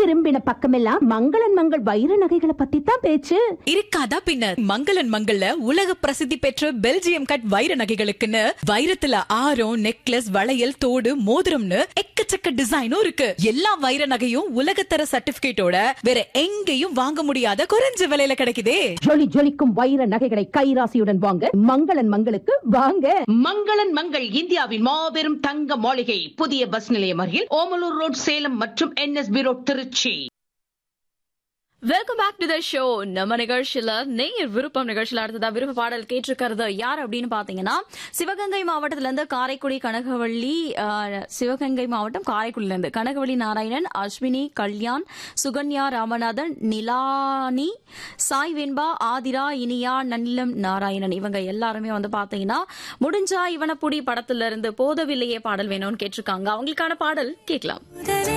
திரும்பின பக்கமெல்லாம் மங்களன் மங்கள் வைர நகைகளை பத்தி தான் பேச்சு இருக்காதா பின்ன மங்களன் மங்கள்ல உலக பிரசித்தி பெற்ற பெல்ஜியம் கட் வைர நகைகளுக்குன்னு வைரத்துல ஆரம் நெக்லஸ் வளையல் தோடு மோதிரம்னு எக்கச்சக்க டிசைனும் இருக்கு எல்லா வைர நகையும் உலகத்தர சர்டிபிகேட்டோட வேற எங்கேயும் வாங்க முடியாத குறைஞ்ச விலையில கிடைக்குதே ஜொலி ஜொலிக்கும் வைர நகைகளை கைராசியுடன் வாங்க மங்களன் மங்களுக்கு வாங்க மங்களன் மங்கள் இந்தியாவின் மாபெரும் தங்க மாளிகை புதிய பஸ் நிலையம் அருகில் ஓமலூர் ரோட் சேலம் மற்றும் N S B road Trichy welcome back to the show நம்ம நிகழ்ச்சியில நேயர் விருப்பம் நிகழ்ச்சியில அடுத்ததா விருப்ப பாடல் கேட்டிருக்கிறது யார் அப்படின்னு பாத்தீங்கன்னா சிவகங்கை மாவட்டத்துல இருந்து காரைக்குடி கனகவள்ளி ஆஹ், சிவகங்கை மாவட்டம் காரைக்குடில இருந்து கனகவள்ளி நாராயணன் அஸ்வினி கல்யாண் சுகன்யா ராமநாதன் நிலானி சாய் வெண்பா ஆதிரா இனியா நன்னிலம் நாராயணன் இவங்க எல்லாருமே வந்து பாத்தீங்கன்னா முடிஞ்சா இவனப்புடி படத்துல இருந்து போதவில்லையே பாடல் வேணும்னு கேட்டிருக்காங்க அவங்களுக்கான பாடல் கேட்கலாம் முதலே